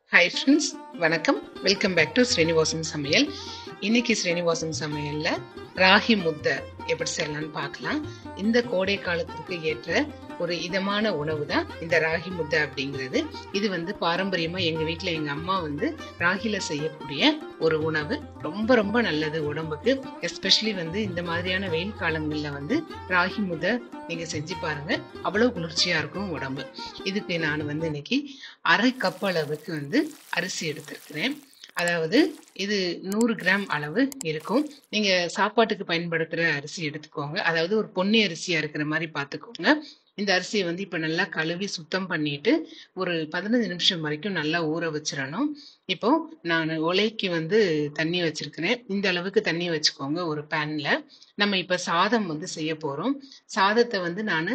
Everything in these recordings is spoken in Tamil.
ஹாய் ஃப்ரெண்ட்ஸ் வணக்கம் வெல்கம் பேக் டு ஸ்ரீனிவாசன் சமையல் இன்னைக்கு ஸ்ரீனிவாசன் சமையல்ல ராகி முத்தை எப்படி செய்யலாம்னு பார்க்கலாம் இந்த கோடை காலத்திற்கு ஏற்ற ஒரு இதமான உணவு தான் இந்த ராகி முத்தை அப்படிங்கிறது இது வந்து பாரம்பரியமா எங்க வீட்ல எங்க அம்மா வந்து ராகில செய்யக்கூடிய ஒரு உணவு ரொம்ப ரொம்ப நல்லது உடம்புக்கு எஸ்பெஷலி வந்து இந்த மாதிரியான வெயில் காலங்கள்ல வந்து ராகி முத்தை நீங்க செஞ்சு பாருங்க அவ்வளவு குளிர்ச்சியா இருக்கும் உடம்பு இதுக்கு நான் வந்து இன்னைக்கு அரை கப் அளவுக்கு வந்து அரிசி எடுத்திருக்கிறேன் அதாவது இது நூறு கிராம் அளவு இருக்கும் நீங்க சாப்பாட்டுக்கு பயன்படுத்துற அரிசி எடுத்துக்கோங்க அதாவது ஒரு பொன்னி அரிசியா இருக்கிற மாதிரி பார்த்துக்கோங்க இந்த அரிசியை வந்து இப்ப நல்லா கழுவி சுத்தம் பண்ணிட்டு ஒரு பதினஞ்சு நிமிஷம் வரைக்கும் நல்லா ஊற வச்சிடணும் இப்போ நான் உலைக்கு வந்து தண்ணி வச்சிருக்கிறேன் இந்த அளவுக்கு தண்ணி வச்சுக்கோங்க ஒரு பேன்ல நம்ம இப்ப சாதம் வந்து செய்ய போறோம் சாதத்தை வந்து நான்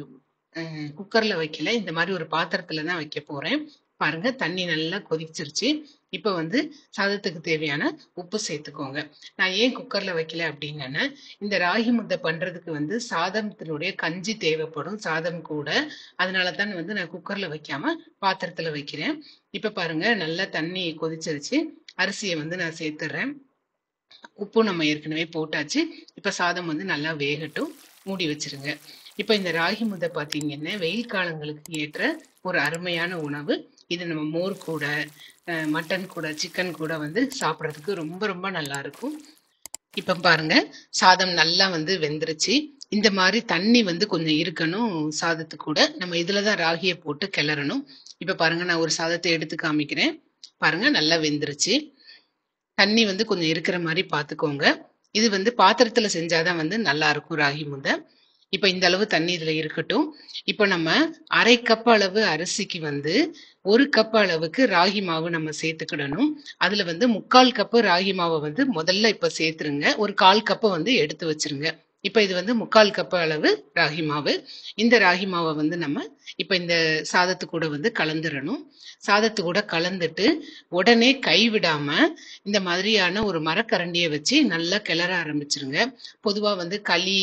குக்கர்ல வைக்கல இந்த மாதிரி ஒரு பாத்திரத்துல தான் வைக்க போறேன் பாருங்க தண்ணி நல்லா கொதிச்சிருச்சு இப்ப வந்து சாதத்துக்கு தேவையான உப்பு சேர்த்துக்கோங்க நான் ஏன் குக்கர்ல வைக்கல அப்படின்னா இந்த ராகி முத்தை பண்றதுக்கு வந்து சாதத்தினுடைய கஞ்சி தேவைப்படும் சாதம் கூட அதனால தான் வந்து நான் குக்கர்ல வைக்காம பாத்திரத்துல வைக்கிறேன் இப்ப பாருங்க நல்லா தண்ணி கொதிச்சிருச்சு அரிசியை வந்து நான் சேர்த்துறேன் உப்பு நம்ம ஏற்கனவே போட்டாச்சு இப்ப சாதம் வந்து நல்லா வேகட்டும் மூடி வச்சிருங்க இப்ப இந்த ராகி முத்தை பாத்தீங்கன்னா வெயில் காலங்களுக்கு ஏற்ற ஒரு அருமையான உணவு இது நம்ம மோர் கூட மட்டன் கூட சிக்கன் கூட வந்து சாப்பிட்றதுக்கு ரொம்ப ரொம்ப நல்லா இருக்கும் இப்ப பாருங்க சாதம் நல்லா வந்து வெந்துருச்சு இந்த மாதிரி தண்ணி வந்து கொஞ்சம் இருக்கணும் சாதத்து கூட நம்ம இதுலதான் ராகியை போட்டு கிளறணும் இப்ப பாருங்க நான் ஒரு சாதத்தை எடுத்து காமிக்கிறேன் பாருங்க நல்லா வெந்துருச்சு தண்ணி வந்து கொஞ்சம் இருக்கிற மாதிரி பாத்துக்கோங்க இது வந்து பாத்திரத்துல செஞ்சாதான் வந்து நல்லா இருக்கும் ராகி முத்தை இப்ப இந்த அளவு தண்ணி இதுல இருக்கட்டும் இப்ப நம்ம அரை கப் அளவு அரிசிக்கு வந்து ஒரு கப் அளவுக்கு ராகி மாவு நம்ம சேர்த்துக்கிடணும் அதுல வந்து முக்கால் கப்பு ராகி மாவை வந்து முதல்ல இப்ப சேர்த்துருங்க ஒரு கால் கப்பை வந்து எடுத்து வச்சிருங்க இப்ப இது வந்து முக்கால் கப்பு அளவு ராகி மாவு இந்த ராகி மாவை வந்து நம்ம இப்ப இந்த சாதத்து கூட வந்து கலந்துடணும் சாதத்து கூட கலந்துட்டு உடனே கைவிடாம இந்த மாதிரியான ஒரு மரக்கரண்டியை வச்சு நல்லா கிளற ஆரம்பிச்சிருங்க பொதுவா வந்து களி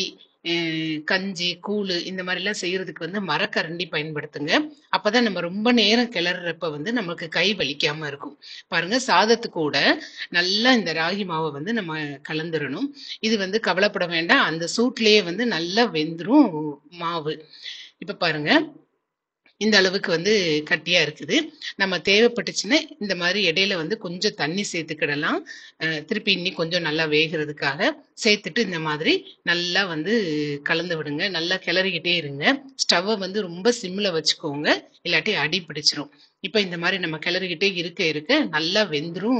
கஞ்சி கூழு இந்த மாதிரி எல்லாம் செய்யறதுக்கு வந்து மரக்கரண்டி பயன்படுத்துங்க அப்பதான் நம்ம ரொம்ப நேரம் கிளறப்ப வந்து நமக்கு கை வலிக்காம இருக்கும் பாருங்க சாதத்து கூட நல்லா இந்த ராகி மாவை வந்து நம்ம கலந்துடணும் இது வந்து கவலைப்பட வேண்டாம் அந்த சூட்லயே வந்து நல்லா வெந்துரும் மாவு இப்ப பாருங்க இந்த அளவுக்கு வந்து கட்டியா இருக்குது நம்ம தேவைப்பட்டுச்சுன்னா இந்த மாதிரி இடையில வந்து கொஞ்சம் தண்ணி சேர்த்துக்கிடலாம் திருப்பி இன்னி கொஞ்சம் நல்லா வேகிறதுக்காக சேர்த்துட்டு இந்த மாதிரி நல்லா வந்து கலந்து விடுங்க நல்லா கிளறிக்கிட்டே இருங்க ஸ்டவ்வை வந்து ரொம்ப சிம்ல வச்சுக்கோங்க இல்லாட்டி அடி பிடிச்சிரும் இப்ப இந்த மாதிரி நம்ம கிளறிக்கிட்டே இருக்க இருக்க நல்லா வெந்துரும்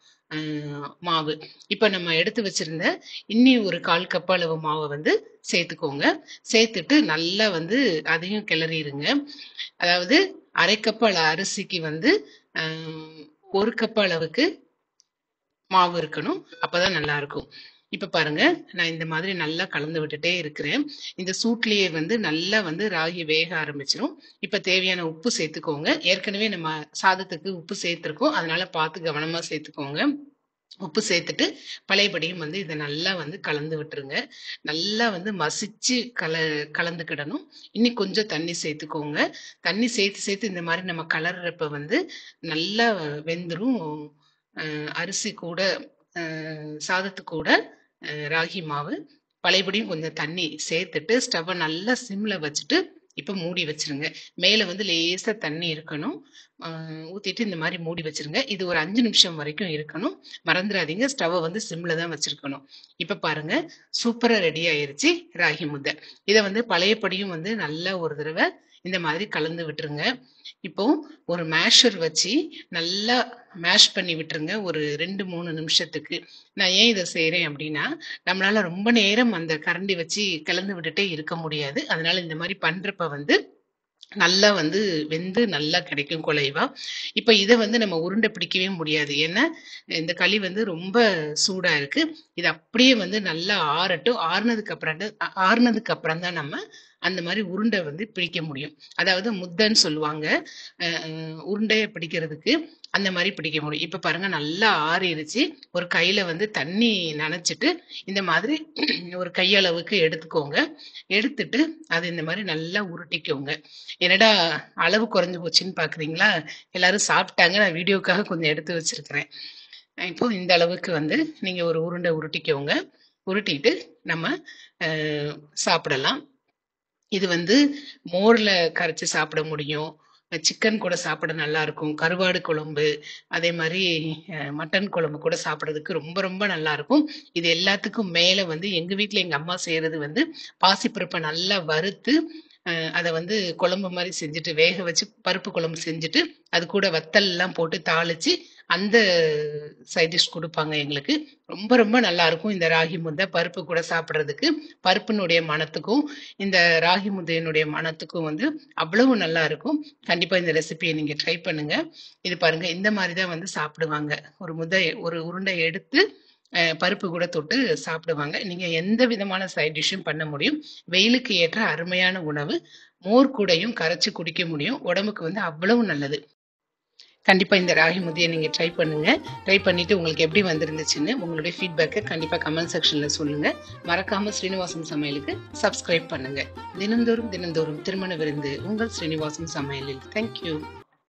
மாவு இப்ப நம்ம எடுத்து வச்சிருந்த இன்னி ஒரு கால் கப் அளவு மாவை வந்து சேர்த்துக்கோங்க சேர்த்துட்டு நல்லா வந்து அதையும் கிளறிடுங்க அதாவது அரை கப் அளவு அரிசிக்கு வந்து ஒரு கப் அளவுக்கு மாவு இருக்கணும் அப்பதான் நல்லா இருக்கும் இப்ப பாருங்க நான் இந்த மாதிரி நல்லா கலந்து விட்டுட்டே இருக்கிறேன் இந்த சூட்லயே வந்து நல்லா வந்து ராகி வேக ஆரம்பிச்சிடும் இப்ப தேவையான உப்பு சேர்த்துக்கோங்க ஏற்கனவே நம்ம சாதத்துக்கு உப்பு சேர்த்திருக்கோம் அதனால பார்த்து கவனமா சேர்த்துக்கோங்க உப்பு சேர்த்துட்டு பழையபடியும் வந்து இதை நல்லா வந்து கலந்து விட்டுருங்க நல்லா வந்து மசிச்சு கல கலந்துக்கிடணும் இன்னும் கொஞ்சம் தண்ணி சேர்த்துக்கோங்க தண்ணி சேர்த்து சேர்த்து இந்த மாதிரி நம்ம கலர்றப்ப வந்து நல்லா வெந்துரும் அரிசி கூட சாதத்து கூட ராகி மாவு பழையபடியும் கொஞ்சம் தண்ணி சேர்த்துட்டு ஸ்டவ்வை நல்லா சிம்ல வச்சுட்டு இப்ப மூடி வச்சிருங்க மேல வந்து லேசா தண்ணி இருக்கணும் ஊத்திட்டு இந்த மாதிரி மூடி வச்சிருங்க இது ஒரு அஞ்சு நிமிஷம் வரைக்கும் இருக்கணும் மறந்துடாதீங்க ஸ்டவ்வை வந்து சிம்ல தான் வச்சிருக்கணும் இப்ப பாருங்க சூப்பரா ரெடி ஆயிருச்சு ராகி முத்தை இதை வந்து பழையபடியும் வந்து நல்லா ஒரு தடவை இந்த மாதிரி கலந்து விட்டுருங்க இப்போ ஒரு மேஷர் வச்சு நல்லா மேஷ் பண்ணி விட்டுருங்க ஒரு ரெண்டு மூணு நிமிஷத்துக்கு நான் ஏன் இதை செய்யறேன் அப்படின்னா நம்மளால ரொம்ப நேரம் அந்த கரண்டி வச்சு கலந்து விட்டுட்டே இருக்க முடியாது அதனால இந்த மாதிரி பண்றப்ப வந்து நல்லா வந்து வெந்து நல்லா கிடைக்கும் குலைவா இப்ப இதை வந்து நம்ம உருண்டை பிடிக்கவே முடியாது ஏன்னா இந்த களி வந்து ரொம்ப சூடா இருக்கு இது அப்படியே வந்து நல்லா ஆறட்டும் ஆறுனதுக்கு அப்புறம் ஆறுனதுக்கு அப்புறம் தான் நம்ம அந்த மாதிரி உருண்டை வந்து பிடிக்க முடியும் அதாவது முத்தைன்னு சொல்லுவாங்க அஹ் அஹ் உருண்டையை பிடிக்கிறதுக்கு அந்த மாதிரி பிடிக்க முடியும் இப்ப பாருங்க நல்லா ஆறிடுச்சு ஒரு கையில வந்து தண்ணி நனைச்சிட்டு இந்த மாதிரி ஒரு கையளவுக்கு எடுத்துக்கோங்க எடுத்துட்டு அது இந்த மாதிரி நல்லா உருட்டிக்கோங்க என்னடா அளவு குறைஞ்சு போச்சுன்னு பாக்குறீங்களா எல்லாரும் சாப்பிட்டாங்க நான் வீடியோக்காக கொஞ்சம் எடுத்து வச்சிருக்கிறேன் இப்போ இந்த அளவுக்கு வந்து நீங்க ஒரு உருண்டை உருட்டிக்கோங்க உருட்டிட்டு நம்ம அஹ், சாப்பிடலாம் இது வந்து மோர்ல கரைச்சு சாப்பிட முடியும் சிக்கன் கூட சாப்பிட நல்லா இருக்கும் கருவாடு குழம்பு அதே மாதிரி அஹ், மட்டன் குழம்பு கூட சாப்பிட்றதுக்கு ரொம்ப ரொம்ப நல்லா இருக்கும் இது எல்லாத்துக்கும் மேல வந்து எங்க வீட்ல எங்க அம்மா செய்யறது வந்து பாசிப்பருப்பை நல்லா வறுத்து அஹ், அதை வந்து குழம்பு மாதிரி செஞ்சுட்டு வேக வச்சு பருப்பு குழம்பு செஞ்சுட்டு அது கூட வத்தல் எல்லாம் போட்டு தாளிச்சு அந்த சைட் டிஷ் கொடுப்பாங்க எங்களுக்கு ரொம்ப ரொம்ப நல்லா இருக்கும் இந்த ராகி முத்தை பருப்பு கூட சாப்பிட்றதுக்கு பருப்பினுடைய மணத்துக்கும் இந்த ராகி முத்தையினுடைய மணத்துக்கும் வந்து அவ்வளவு நல்லா இருக்கும் கண்டிப்பா இந்த ரெசிபியை நீங்க ட்ரை பண்ணுங்க இது பாருங்க இந்த மாதிரி தான் வந்து சாப்பிடுவாங்க ஒரு முத்தை ஒரு உருண்டை எடுத்து அஹ், பருப்பு கூட தொட்டு சாப்பிடுவாங்க நீங்க எந்த விதமான சைட் டிஷ்ஷும் பண்ண முடியும் வெயிலுக்கு ஏற்ற அருமையான உணவு மோர் கூடையும் கரைச்சு குடிக்க முடியும் உடம்புக்கு வந்து அவ்வளவு நல்லது கண்டிப்பா இந்த ராகி முதியை நீங்க ட்ரை பண்ணுங்க ட்ரை பண்ணிட்டு உங்களுக்கு எப்படி வந்திருந்துச்சுன்னு உங்களுடைய ஃபீட்பேக்கை கண்டிப்பா கமெண்ட் செக்ஷன்ல சொல்லுங்க மறக்காம ஸ்ரீனிவாசன் சமையலுக்கு சப்ஸ்கிரைப் பண்ணுங்க தினந்தோறும் தினந்தோறும் திருமண விருந்து உங்கள் ஸ்ரீனிவாசன் சமையலில் தேங்க்யூ